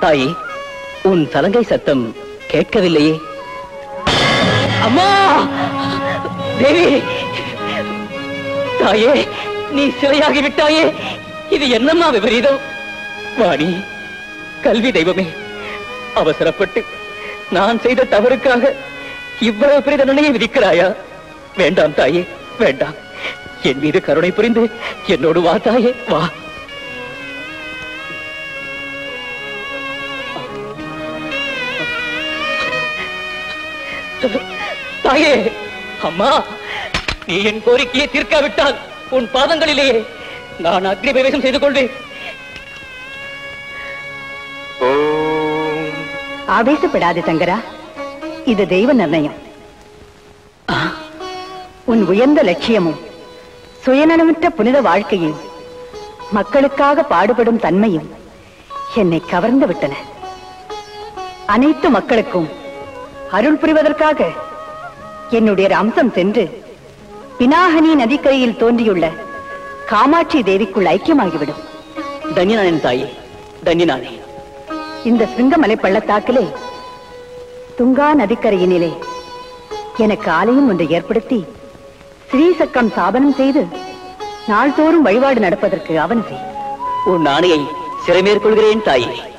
தாயே உன் சலங்கை சத்தம் கேட்கவில்லையே அம்மா தேவி தாயே நீ சிலையாகி விட்டாயே இது என்னம்மா விபரீதம் வாணி கல்வி தெய்வமே அவசரப்பட்டு நான் செய்த தவறுக்காக இவ்வளவு பெரிய தண்டனையை விதிக்கிறாயா வேண்டாம் தாயே வேண்டாம் என் மீது கருணை புரிந்து என்னோடு வா தாயே வா தாயே அம்மா நீ என் கோரிக்கையை தீர்க்காவிட்டால் உன் பாதங்களிலேயே நான் அக்னி பிரவேசம் செய்து கொள்வேன் ஆவேசப்படாது சங்கரா இது தெய்வ நிர்ணயம் உன் உயர்ந்த லட்சியமும் சுயநலமற்ற புனித வாழ்க்கையும் மக்களுக்காக பாடுபடும் தன்மையும் என்னை கவர்ந்து விட்டன அனைத்து மக்களுக்கும் அருள் புரிவதற்காக என்னுடைய அம்சம் சென்று பினாகனி நதிக்கரையில் தோன்றியுள்ள காமாட்சி தேவிக்குள் ஐக்கியமாகிவிடும் தன்யனானேன் தாயே தன்யனானே இந்த சிங்கமலை பள்ளத்தாக்கிலே துங்கா நதிக்கரையினிலே எனக்கு ஆலயம் ஒன்றை ஏற்படுத்தி ஸ்ரீசக்கம் சாபனம் செய்து நாள்தோறும் வழிபாடு நடப்பதற்கு அவன் செய் உன் ஆணையை சிறைமேற்கொள்கிறேன் தாயே